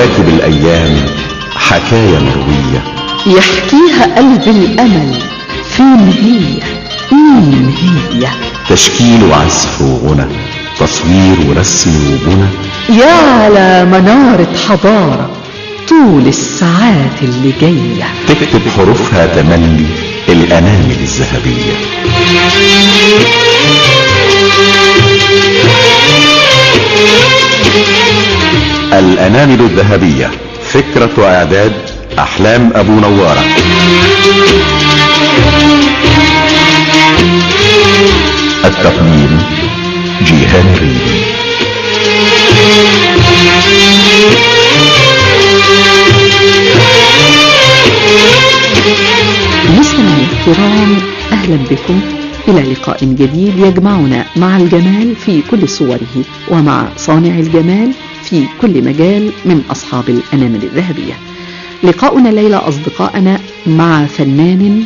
كواكب الأيام حكاية مروية يحكيها قلب الأمل فين هي مين هي تشكيل وعزف وغنى تصوير ورسم وبنى يا على منارة حضارة طول الساعات اللي جاية تكتب حروفها تملي الأنامل الذهبية الأنامل الذهبية فكرة وإعداد أحلام أبو نوارة التقديم جيهان الريبي مستمعي الكرام أهلا بكم إلى لقاء جديد يجمعنا مع الجمال في كل صوره ومع صانع الجمال في كل مجال من أصحاب الأنامل الذهبية لقاؤنا الليلة أصدقائنا مع فنان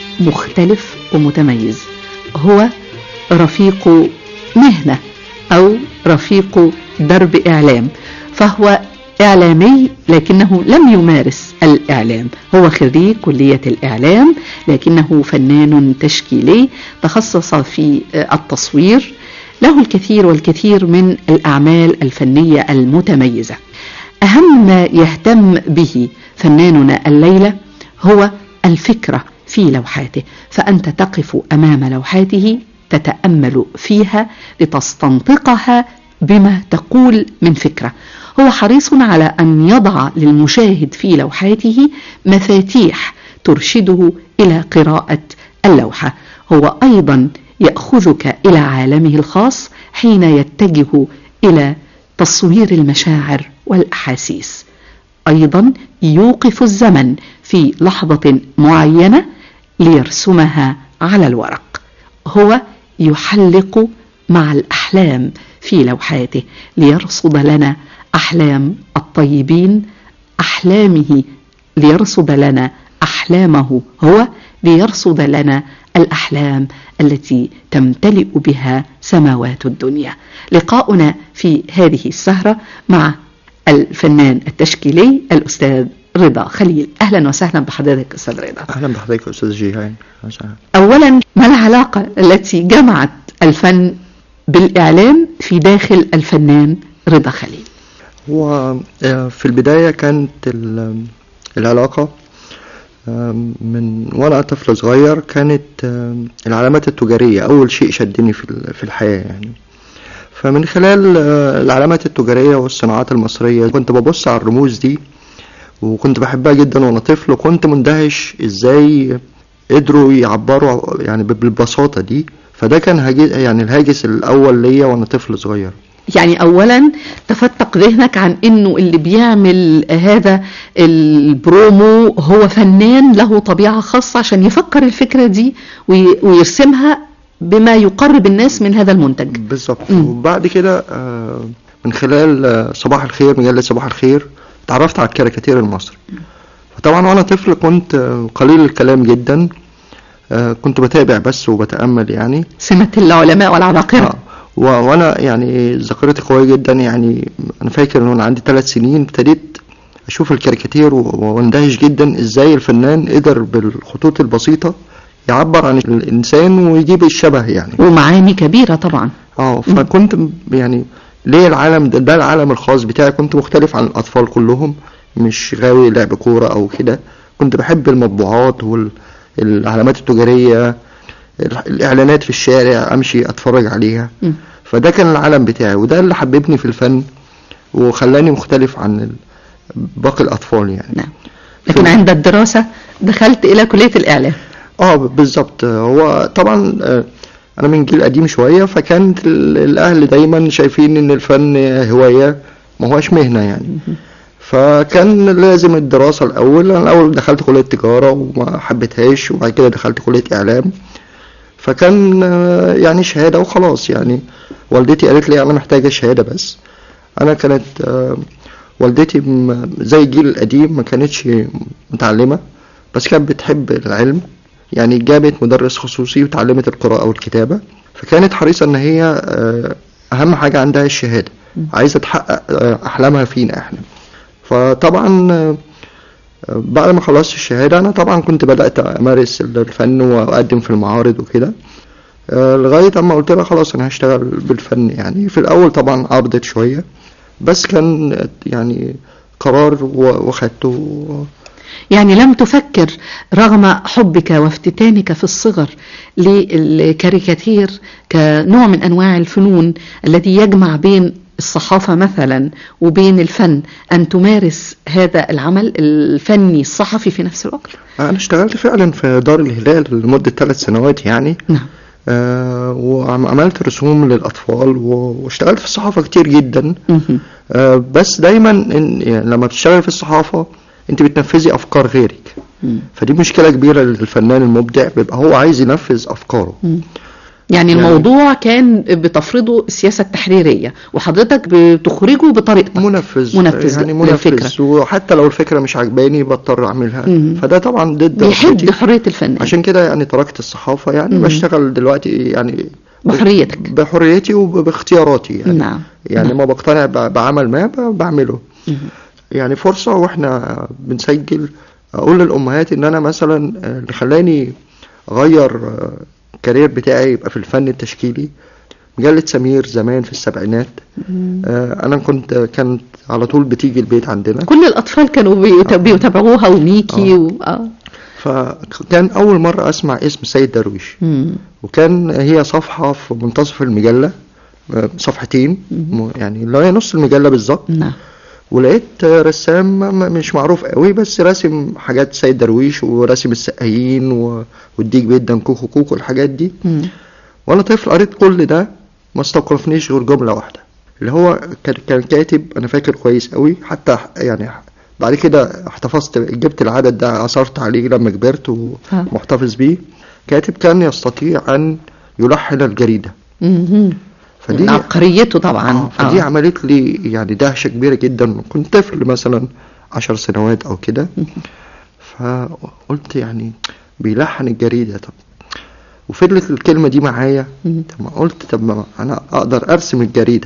مختلف ومتميز هو رفيق مهنة أو رفيق درب إعلام فهو إعلامي لكنه لم يمارس الإعلام هو خريج كلية الإعلام لكنه فنان تشكيلي تخصص في التصوير له الكثير والكثير من الأعمال الفنية المتميزة أهم ما يهتم به فناننا الليلة هو الفكرة في لوحاته فأنت تقف أمام لوحاته تتأمل فيها لتستنطقها بما تقول من فكرة هو حريص على أن يضع للمشاهد في لوحاته مفاتيح ترشده إلى قراءة اللوحة هو أيضا يأخذك إلى عالمه الخاص حين يتجه إلى تصوير المشاعر والأحاسيس أيضا يوقف الزمن في لحظة معينة ليرسمها على الورق هو يحلق مع الأحلام في لوحاته ليرصد لنا أحلام الطيبين أحلامه ليرصد لنا أحلامه هو ليرصد لنا الأحلام التي تمتلئ بها سماوات الدنيا لقاؤنا في هذه السهرة مع الفنان التشكيلي الأستاذ رضا خليل أهلا وسهلا بحضرتك أستاذ رضا أهلا بحضرتك أستاذ جيهان أولا ما العلاقة التي جمعت الفن بالإعلام في داخل الفنان رضا خليل هو في البداية كانت العلاقة من وانا طفل صغير كانت العلامات التجارية اول شيء شدني في الحياة يعني فمن خلال العلامات التجارية والصناعات المصرية كنت ببص على الرموز دي وكنت بحبها جدا وانا طفل وكنت مندهش ازاي قدروا يعبروا يعني بالبساطة دي فده كان يعني الهاجس الاول ليا وانا طفل صغير يعني اولا تفتق ذهنك عن انه اللي بيعمل هذا البرومو هو فنان له طبيعة خاصة عشان يفكر الفكرة دي ويرسمها بما يقرب الناس من هذا المنتج بالظبط وبعد كده من خلال صباح الخير مجلة صباح الخير اتعرفت على الكاريكاتير المصري فطبعا وانا طفل كنت قليل الكلام جدا كنت بتابع بس وبتأمل يعني سمة العلماء والعباقرة آه. وانا يعني ذاكرتي قويه جدا يعني انا فاكر ان انا عندي ثلاث سنين ابتديت اشوف الكاريكاتير واندهش جدا ازاي الفنان قدر بالخطوط البسيطه يعبر عن الانسان ويجيب الشبه يعني ومعاني كبيره طبعا اه فكنت يعني ليه العالم ده, ده العالم الخاص بتاعي كنت مختلف عن الاطفال كلهم مش غاوي لعب كوره او كده كنت بحب المطبوعات والعلامات التجاريه الاعلانات في الشارع امشي اتفرج عليها م. فده كان العالم بتاعي وده اللي حببني في الفن وخلاني مختلف عن باقي الاطفال يعني نعم. لكن عند الدراسة دخلت الى كلية الاعلام اه بالظبط هو طبعا انا من جيل قديم شوية فكانت الاهل دايما شايفين ان الفن هواية ما هوش مهنة يعني م. فكان لازم الدراسة الأول أنا الأول دخلت كلية تجارة وما حبيتهاش وبعد كده دخلت كلية إعلام فكان يعني شهادة وخلاص يعني والدتي قالت لي أنا محتاجة شهادة بس أنا كانت والدتي زي الجيل القديم ما كانتش متعلمة بس كانت بتحب العلم يعني جابت مدرس خصوصي وتعلمت القراءة والكتابة فكانت حريصة إن هي أهم حاجة عندها الشهادة عايزة تحقق أحلامها فينا إحنا فطبعا آه، آه، بعد ما خلصت الشهادة أنا طبعا كنت بدأت أمارس الفن وأقدم في المعارض وكده آه، لغاية أما قلت لها خلاص أنا هشتغل بالفن يعني في الأول طبعا عرضت شوية بس كان يعني قرار و- وخدته يعني لم تفكر رغم حبك وافتتانك في الصغر للكاريكاتير كنوع من انواع الفنون الذي يجمع بين الصحافة مثلا وبين الفن أن تمارس هذا العمل الفني الصحفي في نفس الوقت أنا اشتغلت فعلا في دار الهلال لمدة ثلاث سنوات يعني نعم آه وعملت رسوم للأطفال و- واشتغلت في الصحافة كتير جدا مهم. آه بس دايما إن يعني لما بتشتغل في الصحافة انت بتنفذي أفكار غيرك مم. فدي مشكلة كبيرة للفنان المبدع بيبقى هو عايز ينفذ أفكاره مم. يعني يعني- الموضوع كان بتفرضه السياسة التحريرية وحضرتك بتخرجه بطريقتك منفذ منفذ يعني للفكرة. منفذ وحتى لو الفكرة مش عجباني بضطر أعملها مم. فده طبعا ضد بيحد رغبتي. حرية الفنان عشان كده يعني تركت الصحافة يعني مم. بشتغل دلوقتي يعني بحريتك. بحريتي وباختياراتي يعني نعم يعني نعم. ما بقتنع ب- بعمل ما ب- بعمله مم. يعني فرصة واحنا بنسجل اقول للامهات ان انا مثلا آه، اللي خلاني اغير آه، الكارير بتاعي يبقى في الفن التشكيلي مجلة سمير زمان في السبعينات آه، انا كنت كانت على طول بتيجي البيت عندنا كل الأطفال كانوا بيت- بيتابعوها وميكي آه. و... آه. فكان اول مرة اسمع اسم سيد درويش مم. وكان هي صفحة في منتصف المجلة آه، صفحتين م- يعني اللي هي نص المجلة بالظبط نعم ولقيت رسام م- مش معروف قوي بس راسم حاجات سيد درويش وراسم السقايين و- والديك بيدا كوكو كوكو الحاجات دي مم. وانا طفل قريت كل ده ما استوقفنيش غير جملة واحدة اللي هو كان كان كاتب انا فاكر كويس قوي حتى يعني بعد كده احتفظت جبت العدد ده عثرت عليه لما كبرت ومحتفظ بيه كاتب كان يستطيع ان يلحن الجريدة مم. فدي من عبقريته طبعا آه فدي عملت لي يعني دهشة كبيرة جدا كنت طفل مثلا عشر سنوات أو كده فقلت يعني بيلحن الجريدة طب وفضلت الكلمة دي معايا مم. طب ما قلت طب ما أنا أقدر أرسم الجريدة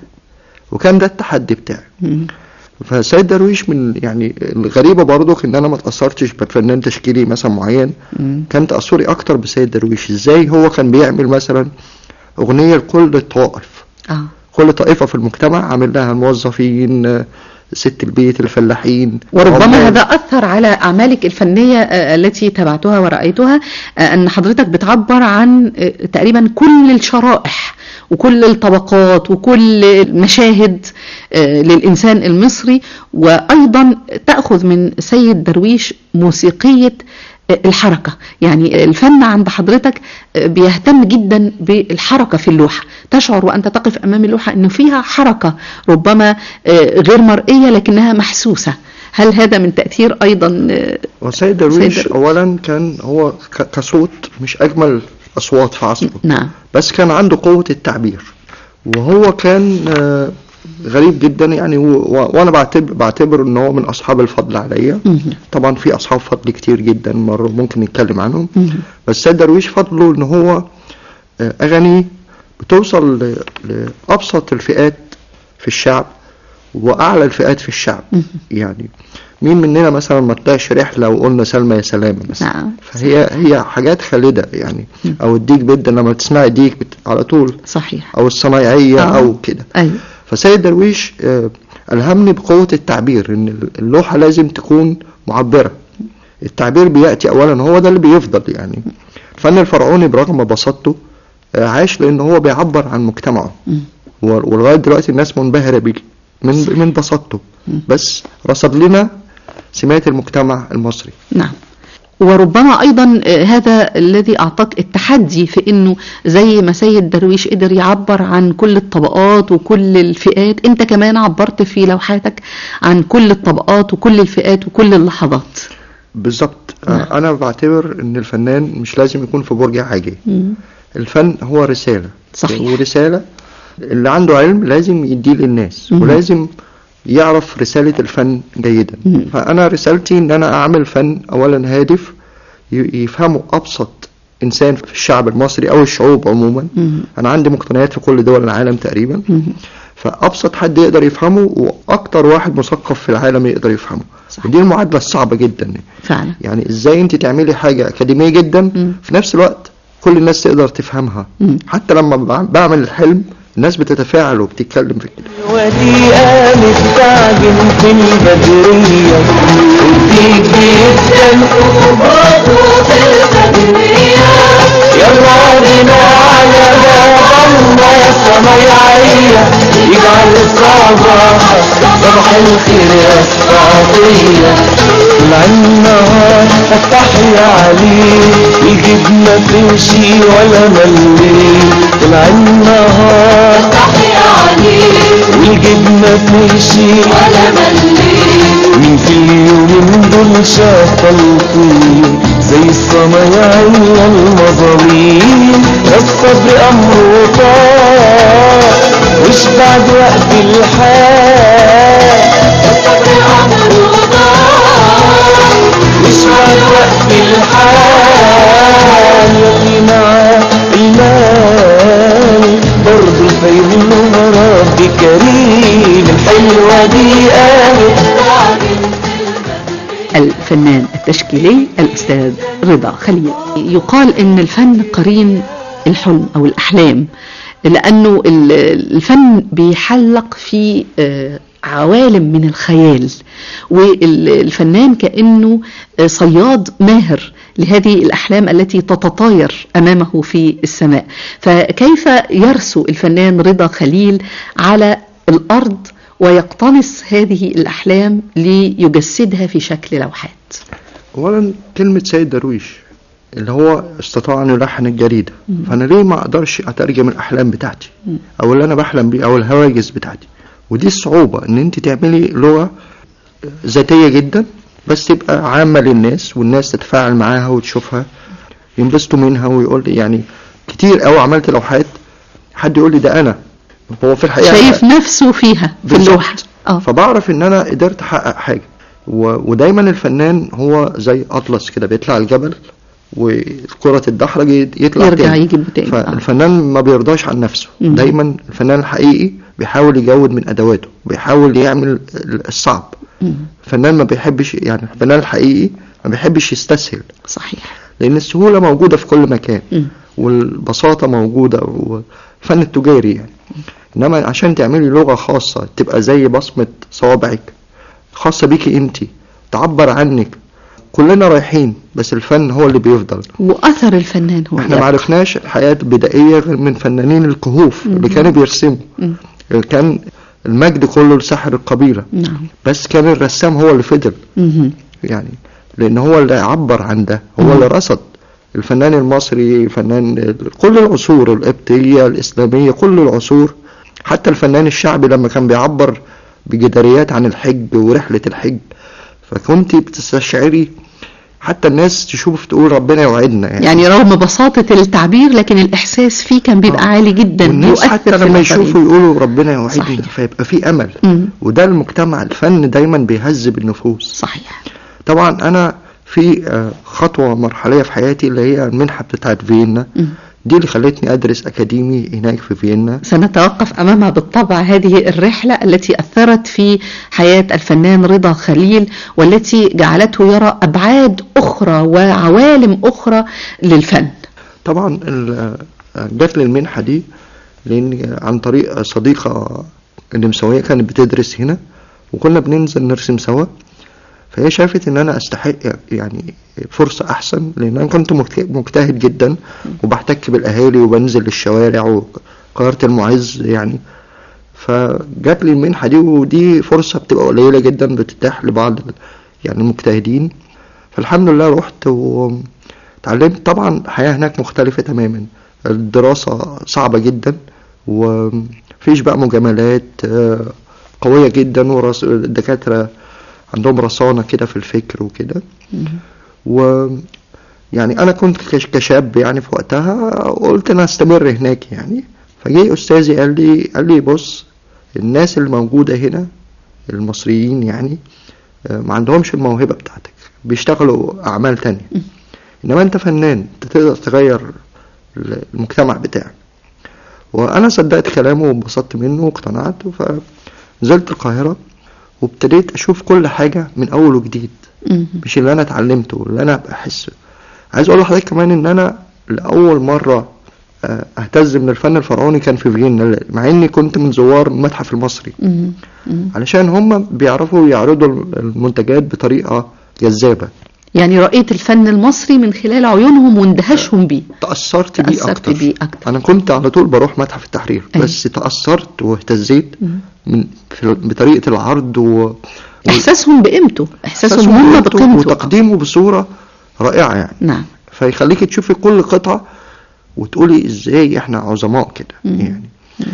وكان ده التحدي بتاعي مم. فسيد درويش من يعني الغريبة برضو ان انا ما اتأثرتش بفنان تشكيلي مثلا معين مم. كان تأثري اكتر بسيد درويش ازاي هو كان بيعمل مثلا اغنية لكل الطوائف اه كل طائفة في المجتمع عامل لها الموظفين آه، ست البيت الفلاحين وربما عمال. هذا أثر على أعمالك الفنية آه، التي تابعتها ورأيتها آه، أن حضرتك بتعبر عن آه، تقريبا كل الشرائح وكل الطبقات وكل المشاهد آه، للإنسان المصري وأيضا تأخذ من سيد درويش موسيقية آه، الحركة يعني الفن عند حضرتك آه، بيهتم جدا بالحركة في اللوحة تشعر وأنت تقف أمام اللوحة أنه فيها حركة ربما آه، غير مرئية لكنها محسوسة هل هذا من تأثير أيضا آه، وسيد درويش سيد- اولا كان هو ك- كصوت مش اجمل اصوات في عصره نعم بس كان عنده قوة التعبير وهو كان آه، غريب جدا يعني و- و- وانا بعتبر بعتبر ان هو من اصحاب الفضل عليا مهم. طبعا في اصحاب فضل كتير جدا مرة ممكن نتكلم عنهم مهم. بس سيد درويش فضله ان هو آه، اغاني بتوصل ل- لابسط الفئات في الشعب واعلى الفئات في الشعب مهم. يعني مين مننا مثلا ما طلعش رحله وقلنا سلمى يا سلامه مثلا نعم فهي هي حاجات خالده يعني او الديك بدا لما تسمعي ديك بت... على طول صحيح او الصنايعيه آه. او كده أيوة فسيد درويش آه، ألهمني بقوة التعبير إن اللوحة لازم تكون معبرة التعبير بيأتي أولا هو ده اللي بيفضل يعني الفن الفرعوني برغم بساطته آه، عاش لأن هو بيعبر عن مجتمعه مم. و- ولغاية دلوقتي الناس منبهرة بيه من من بساطته بس رصد لنا سمات المجتمع المصري نعم وربما ايضا آه، هذا الذي اعطاك التحدي في انه زي ما سيد درويش قدر يعبر عن كل الطبقات وكل الفئات انت كمان عبرت في لوحاتك عن كل الطبقات وكل الفئات وكل اللحظات بالظبط نعم. آه، أنا بعتبر إن الفنان مش لازم يكون في برج عاجي مم. الفن هو رسالة صحيح. ورسالة اللي عنده علم لازم يديه للناس مم. ولازم يعرف رسالة الفن جيدا مم. فأنا رسالتي إن أنا أعمل فن أولا هادف ي- يفهمه أبسط إنسان في الشعب المصري أو الشعوب عموما مم. أنا عندي مقتنيات في كل دول العالم تقريبا مم. فابسط حد يقدر يفهمه واكتر واحد مثقف في العالم يقدر يفهمه صحيح. ودي المعادله الصعبه جدا فعلا يعني ازاي انت تعملي حاجه اكاديميه جدا مم. في نفس الوقت كل الناس تقدر تفهمها مم. حتى لما بع- بعمل الحلم الناس بتتفاعل وبتتكلم في كده ودي قامت تعجن في البدرية ودي جدا يلا بنا على باب الله صنايعية يجعل الصباح صباح الخير يا الصعطية طلع النهار التحية عليه يجيب ما تمشي ولا مليل طلع النهار ويجيب ما تمشي مين في اليومين دول شاف الطين زي الصنايعية المظاليم ده الصبر أمره طار مش بعد وقت الحال مش بعد وقت الحال يلي معاه المال برضه الفيوم ربي كريم الحلوة دي قامت الفنان التشكيلي الأستاذ رضا خليل يقال إن الفن قرين الحلم أو الأحلام لأنه ال- الفن بيحلق في آه، عوالم من الخيال والفنان كأنه آه، صياد ماهر لهذه الأحلام التي تتطاير أمامه في السماء فكيف يرسو الفنان رضا خليل على الأرض ويقتنص هذه الأحلام ليجسدها في شكل لوحات اولا كلمه سيد درويش اللي هو استطاع ان يلحن الجريده فانا ليه ما اقدرش اترجم الاحلام بتاعتي او اللي انا بحلم بيه او الهواجس بتاعتي ودي الصعوبه ان انت تعملي لغه ذاتيه جدا بس تبقى عامه للناس والناس تتفاعل معاها وتشوفها ينبسطوا منها ويقول لي يعني كتير قوي عملت لوحات حد يقول لي ده انا هو في الحقيقه شايف نفسه فيها في بالظبط. اللوحة اه فبعرف ان انا قدرت احقق حاجه و... ودايما الفنان هو زي اطلس كده بيطلع الجبل والكرة تتدحرج يطلع يرجع تاني. يجيب تاني. آه. فالفنان ما بيرضاش عن نفسه مم. دايما الفنان الحقيقي بيحاول يجود من ادواته بيحاول يعمل الصعب مم. الفنان ما بيحبش يعني الفنان الحقيقي ما بيحبش يستسهل صحيح لان السهوله موجوده في كل مكان مم. والبساطه موجوده والفن التجاري يعني انما عشان تعملي لغه خاصه تبقى زي بصمه صوابعك خاصه بيكي انت تعبر عنك كلنا رايحين بس الفن هو اللي بيفضل وأثر الفنان هو احنا اللي ما عرفناش الحياه البدائيه غير من فنانين الكهوف اللي كانوا بيرسموا مم. اللي كان المجد كله لساحر القبيله نعم بس كان الرسام هو اللي فضل مهم. يعني لان هو اللي عبر عن ده هو اللي رصد الفنان المصري فنان كل العصور القبطية الإسلامية كل العصور حتى الفنان الشعبي لما كان بيعبر بجداريات عن الحج ورحلة الحج فكنت بتستشعري حتى الناس تشوف تقول ربنا يوعدنا يعني, يعني رغم بساطة التعبير لكن الإحساس فيه كان بيبقى آه. عالي جدا والناس يؤثر حتى في لما الآخرين. يشوفوا يقولوا ربنا يوعدنا صحيح. فيبقى في أمل مم. وده المجتمع الفن دايما بيهذب النفوس صحيح طبعا انا في آه، خطوه مرحليه في حياتي اللي هي المنحه بتاعت فيينا مم. دي اللي خلتني ادرس اكاديمي هناك في فيينا سنتوقف أمامها بالطبع هذه الرحلة التي أثرت في حياة الفنان رضا خليل والتي جعلته يرى أبعاد أخرى وعوالم أخرى للفن طبعا ال- آه، جات لي المنحه دي لان عن طريق صديقه نمساويه كانت بتدرس هنا وكنا بننزل نرسم سوا فهي شافت ان انا استحق يعني فرصه احسن لان انا كنت مجت- مجتهد جدا وبحتك بالاهالي وبنزل للشوارع وقاهره المعز يعني فجات لي المنحه دي ودي فرصه بتبقى قليله جدا بتتاح لبعض ال- يعني المجتهدين فالحمد لله رحت وتعلمت طبعا الحياه هناك مختلفه تماما الدراسه صعبه جدا ومفيش بقى مجاملات آه، قويه جدا والدكاتره عندهم رصانه كده في الفكر وكده و يعني انا كنت كش- كشاب يعني في وقتها قلت انا استمر هناك يعني فجه استاذي قال لي قال لي بص الناس اللي موجوده هنا المصريين يعني آه، ما عندهمش الموهبه بتاعتك بيشتغلوا اعمال تانية انما انت فنان انت تقدر تغير المجتمع بتاعك وانا صدقت كلامه وانبسطت منه واقتنعت فنزلت القاهره وابتديت اشوف كل حاجه من اول وجديد مم. مش اللي انا اتعلمته اللي انا بحسه عايز اقول لحضرتك كمان ان انا لاول مره آه، اهتز من الفن الفرعوني كان في فيينا مع اني كنت من زوار المتحف المصري مم. مم. علشان هم بيعرفوا يعرضوا المنتجات بطريقه جذابه يعني رأيت الفن المصري من خلال عيونهم واندهشهم بيه تاثرت بيه تأثرت اكتر بيه أكتر انا كنت على طول بروح متحف التحرير أيوة. بس تاثرت واهتزيت مم. من في بطريقه العرض و إحساسهم بقيمته إحساسهم إحساسهم هم بقيمته بقيمته وتقديمه بصوره رائعه يعني نعم فيخليك تشوفي كل قطعة وتقولي ازاي احنا عظماء كده مم. يعني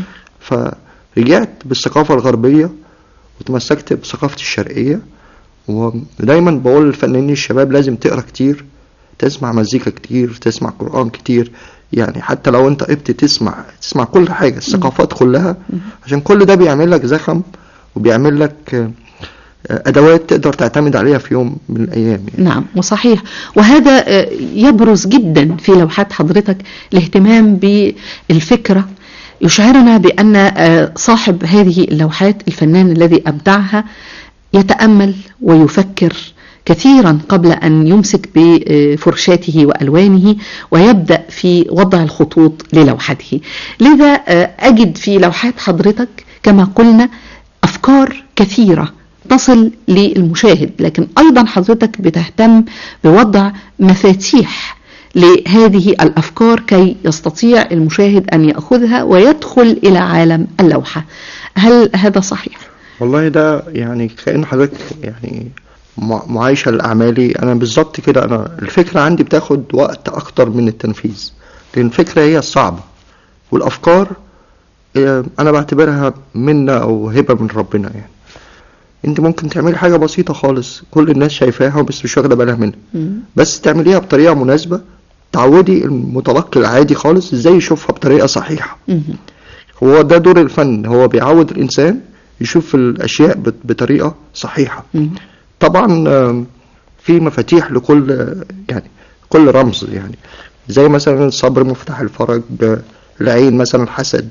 فرجعت بالثقافة الغربية وتمسكت بثقافتي الشرقية ودايما بقول للفنانين الشباب لازم تقرا كتير تسمع مزيكا كتير تسمع قرآن كتير يعني حتى لو انت قبت تسمع تسمع كل حاجة الثقافات كلها عشان كل ده بيعمل لك زخم وبيعمل لك آه، آه، ادوات تقدر تعتمد عليها في يوم من الايام يعني. نعم وصحيح وهذا آه، يبرز جدا في لوحات حضرتك الاهتمام بالفكرة يشعرنا بأن آه، صاحب هذه اللوحات الفنان الذي أبدعها يتأمل ويفكر كثيرا قبل أن يمسك بفرشاته وألوانه ويبدأ في وضع الخطوط للوحته لذا آه، أجد في لوحات حضرتك كما قلنا أفكار كثيرة تصل للمشاهد لكن أيضا حضرتك بتهتم بوضع مفاتيح لهذه الأفكار كي يستطيع المشاهد أن يأخذها ويدخل إلى عالم اللوحة هل هذا صحيح؟ والله ده يعني كأن حضرتك يعني مع- معايشة لأعمالي أنا بالظبط كده أنا الفكرة عندي بتاخد وقت أكتر من التنفيذ لأن الفكرة هي الصعبة والأفكار آه، أنا بعتبرها منة أو هبة من ربنا يعني أنت ممكن تعملي حاجة بسيطة خالص كل الناس شايفاها بس مش واخدة بالها منها بس تعمليها بطريقة مناسبة تعودي المتلقي العادي خالص ازاي يشوفها بطريقة صحيحة مهم. هو ده دور الفن هو بيعود الإنسان يشوف الأشياء بت- بطريقة صحيحة مهم. طبعا آم، في مفاتيح لكل آه، يعني كل رمز يعني زي مثلا الصبر مفتاح الفرج آه، العين مثلا الحسد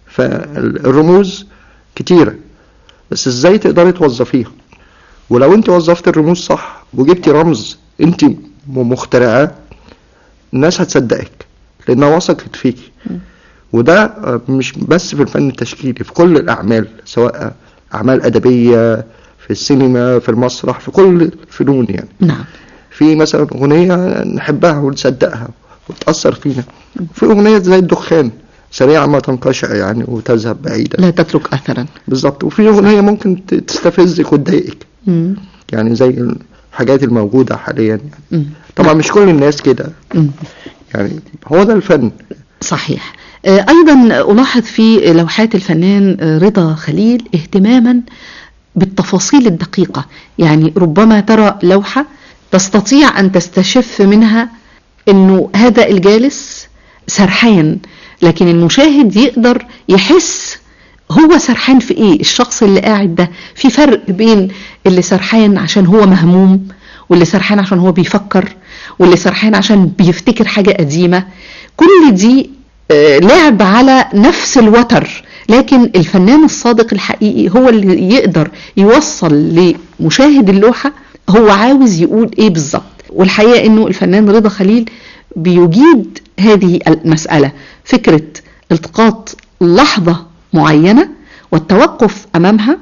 فالرموز كتيرة بس ازاي تقدري توظفيها ولو انت وظفت الرموز صح وجبتي رمز انت م- مخترعاه الناس هتصدقك لانها وثقت فيكي وده آه، مش بس في الفن التشكيلي في كل الأعمال سواء أعمال أدبية في السينما في المسرح في كل الفنون يعني نعم في مثلا أغنية نحبها ونصدقها وتأثر فينا في أغنية زي الدخان سريعا ما تنقشع يعني وتذهب بعيدا لا تترك أثرا بالظبط وفي أغنية ممكن ت- تستفزك وتضايقك مم. يعني زي الحاجات الموجودة حاليا يعني. مم. طبعا مش كل الناس كده مم. يعني هو ده الفن صحيح آه، أيضا ألاحظ في لوحات الفنان آه، رضا خليل اهتماما بالتفاصيل الدقيقة يعني ربما ترى لوحة تستطيع أن تستشف منها أنه هذا الجالس سرحان لكن المشاهد يقدر يحس هو سرحان في ايه الشخص اللي قاعد ده في فرق بين اللي سرحان عشان هو مهموم واللي سرحان عشان هو بيفكر واللي سرحان عشان بيفتكر حاجة قديمة كل دي آه، لعب على نفس الوتر لكن الفنان الصادق الحقيقي هو اللي يقدر يوصل لمشاهد اللوحة هو عاوز يقول ايه بالظبط والحقيقة انه الفنان رضا خليل بيجيد هذه المسألة فكرة التقاط لحظة معينة والتوقف أمامها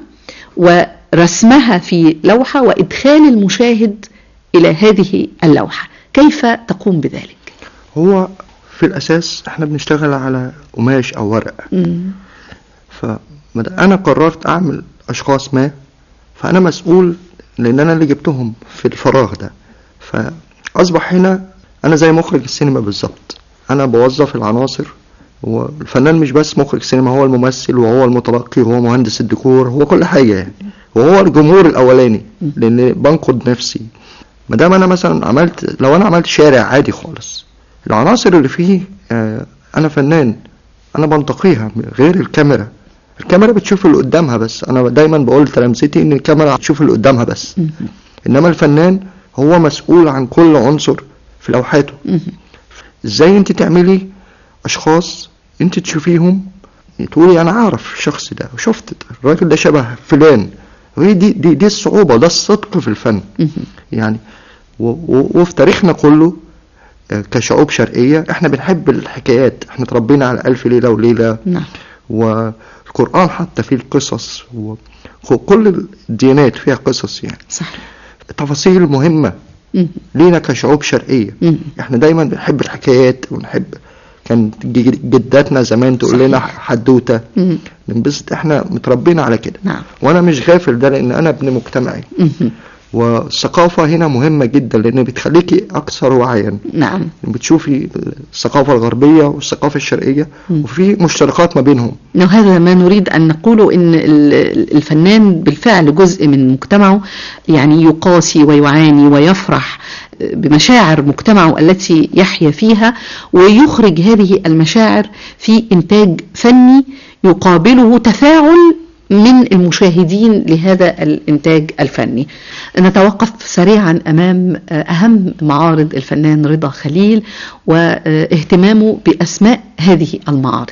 ورسمها في لوحة وإدخال المشاهد إلى هذه اللوحة كيف تقوم بذلك؟ هو في الأساس احنا بنشتغل على قماش أو ورق مم. فأنا قررت أعمل أشخاص ما فأنا مسؤول لأن أنا اللي جبتهم في الفراغ ده فأصبح هنا أنا زي مخرج السينما بالظبط أنا بوظف العناصر هو الفنان مش بس مخرج سينما هو الممثل وهو المتلقي وهو مهندس الديكور هو كل حاجة يعني وهو الجمهور الأولاني لأن بنقد نفسي ما دام أنا مثلا عملت لو أنا عملت شارع عادي خالص العناصر اللي فيه آه، أنا فنان أنا بنتقيها غير الكاميرا الكاميرا بتشوف اللي قدامها بس انا دايما بقول لتلامذتي ان الكاميرا هتشوف اللي قدامها بس مم. انما الفنان هو مسؤول عن كل عنصر في لوحاته مم. ازاي انت تعملي اشخاص انت تشوفيهم تقولي انا عارف الشخص ده وشفت ده الراجل ده شبه فلان وهي دي دي دي الصعوبه ده الصدق في الفن مهم. يعني و- و- وفي تاريخنا كله آه، كشعوب شرقيه احنا بنحب الحكايات احنا اتربينا على الف ليله وليله نعم والقران حتى فيه القصص وكل الديانات فيها قصص يعني صحيح تفاصيل مهمه مهم. لينا كشعوب شرقيه مهم. احنا دايما بنحب الحكايات ونحب كان ج- جداتنا زمان تقول صحيح. لنا حدوته مهم. ننبسط احنا متربينا على كده نعم وانا مش غافل ده لان انا ابن مجتمعي مهم. والثقافه هنا مهمه جدا لان بتخليكي اكثر وعيا نعم بتشوفي الثقافه الغربيه والثقافه الشرقيه مم. وفي مشتركات ما بينهم وهذا ما نريد أن نقوله إن ال- الفنان بالفعل جزء من مجتمعه يعني يقاسي ويعاني ويفرح بمشاعر مجتمعه التي يحيا فيها ويخرج هذه المشاعر في إنتاج فني يقابله تفاعل من المشاهدين لهذا الإنتاج الفني نتوقف سريعا أمام أهم معارض الفنان رضا خليل واهتمامه بأسماء هذه المعارض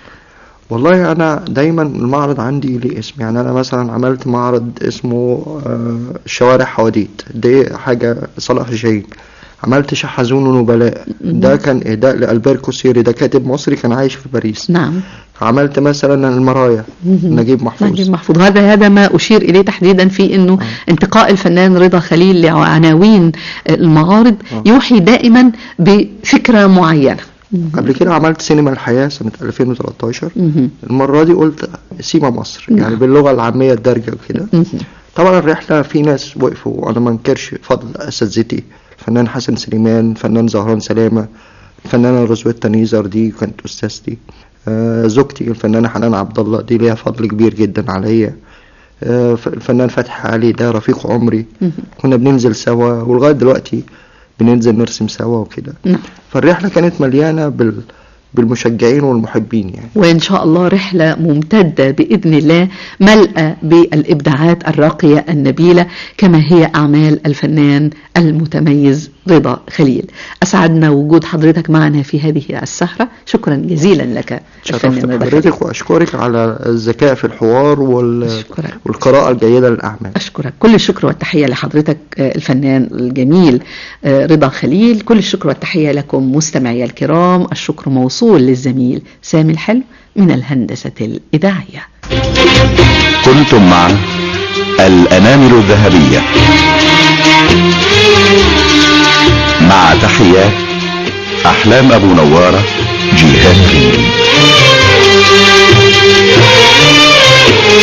والله انا دايما المعرض عندي ليه اسم يعني انا مثلا عملت معرض اسمه آه، شوارع حواديت دي حاجه صلاح جاي عملت شحذون ونبلاء ده كان اهداء لالبير كوسيري ده كاتب مصري كان عايش في باريس نعم عملت مثلا المرايا نجيب محفوظ نجيب محفوظ هذا هذا ما أشير إليه تحديدا في أنه انتقاء الفنان رضا خليل لعناوين المعارض يوحي دائما بفكرة معينة قبل كده عملت سينما الحياه سنه 2013 مهم. المره دي قلت سيما مصر نعم. يعني باللغه العاميه الدارجه وكده مهم. طبعا الرحله في ناس وقفوا وانا ما انكرش فضل اساتذتي الفنان حسن سليمان الفنان زهران سلامه الفنانه روزويتا نيزر دي كانت استاذتي آه زوجتي الفنانه حنان عبد الله دي ليها فضل كبير جدا عليا آه ف- الفنان فتحي علي ده رفيق عمري مهم. كنا بننزل سوا ولغايه دلوقتي بننزل نرسم سوا وكده نعم فالرحله كانت مليانه بال بالمشجعين والمحبين يعني وإن شاء الله رحلة ممتدة بإذن الله ملأى بالإبداعات الراقية النبيلة كما هي أعمال الفنان المتميز رضا خليل أسعدنا وجود حضرتك معنا في هذه السهرة شكرا جزيلا لك شرفت الفنان رضا خليل. بحضرتك واشكرك على الذكاء في الحوار وال... شكرا. والقراءه الجيده للاعمال أشكرك كل الشكر والتحية لحضرتك آه، الفنان الجميل آه، رضا خليل كل الشكر والتحية لكم مستمعي الكرام الشكر موصول للزميل سامي الحلو من الهندسة الإذاعية كنتم مع الأنامل الذهبية مع تحيات أحلام أبو نوارة جيهان ريمي